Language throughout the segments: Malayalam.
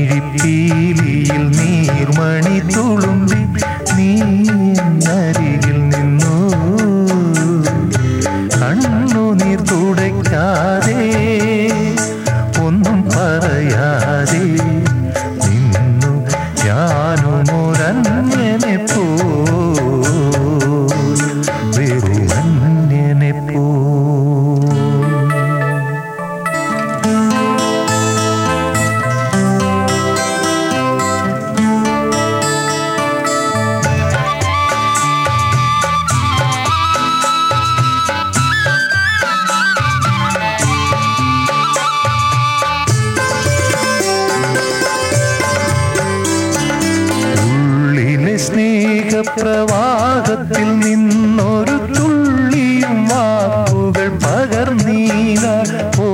നീർമിഴിപ്പീലിയിൽ നീർമണി തുളുമ്പി നീ എന്നരികിൽ നിന്നു കണ്ണുനീർ തുടയ്ക്കാതെ ഒന്നും പറയാതെ നിന്നു ഞാനും ഒരന്യനെ പോ വെറുമന്യനെ പോ ഉള്ളിലെ സ്നേഹപ്രവാഹത്തിൽ നിന്നൊരു തുള്ളിയും വാക്കുകൾ പകർന്നീല ഓ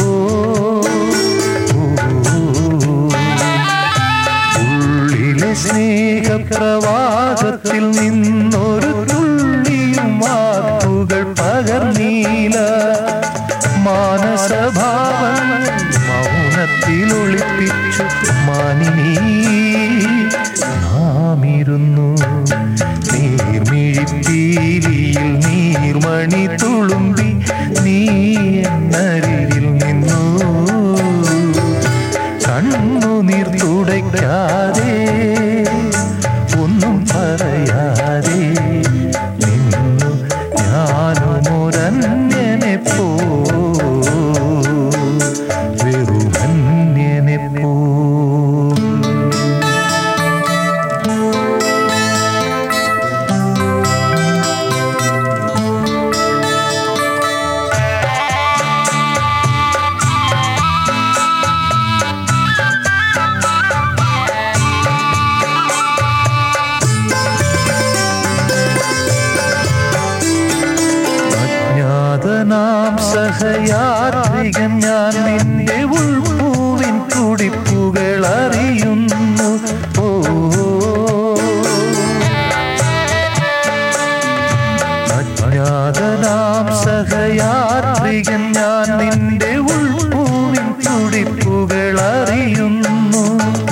ഉള്ളിലെ സ്നേഹപ്രവാഹത്തിൽ നിന്നൊരു തുള്ളിയും വാക്കുകൾ പകർന്നീല മാനസഭാവം മൗനത്തിൽ ഒളിപ്പിച്ചു മാനിനീ നാമിരുന്നു നീർമിഴിപ്പീലിയിൽ നീർമണി തുളുമ്പി നീ എന്നരികിൽ നിന്നു കണ്ണുനീർ തുടയ്ക്കാതെ ഒന്നും പറയാതെ നിന്നു ഞാനും ഒരന്യനെ പോ വെറുമന്യനെ പോ അജ്ഞാതനാം സഹയാത്രികൻ ഞാൻ നിന്റെ ഉൾപൂവിൻ തുടിപ്പുകൾ അറിയുന്നു ഓ അജ്ഞാതനാം സഹയാത്രികൻ ഞാൻ നിന്റെ ഉൾപൂവിൻ തുടിപ്പുകൾ അറിയുന്നു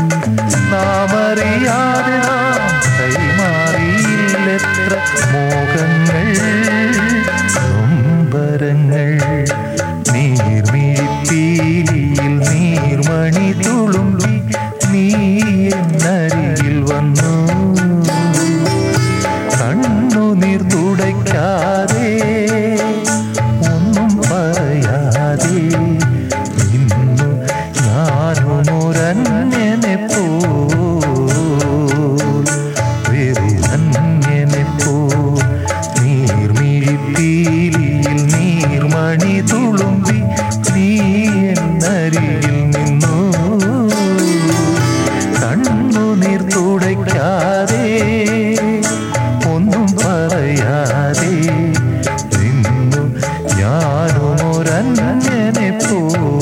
നാമറിയാതെ നാം കൈമാറിയില്ലെത്ര മോഹങ്ങൾ നൊമ്പരങ്ങൾ നീർമിഴിപ്പീലിയിൽ നീർമണി തുളുമ്പി നീ എന്നരികിൽ വന്നു കണ്ണുനീർ തുടയ്ക്കാതെ ഒന്നും പറയാതെ ഇന്നു ഞാനും ഒരന്യനെ പോ വെറുമന്യനെ പോ നീർമിഴിപ്പീലിയിൽ നീർമണി തുളുമ്പി നീ എന്നരികിൽ നിന്നു കണ്ണുനീർ തുടയ്ക്കാതെ ഒന്നും പറയാതെ നിന്നു ഞാനും ഒരന്യനെ പോ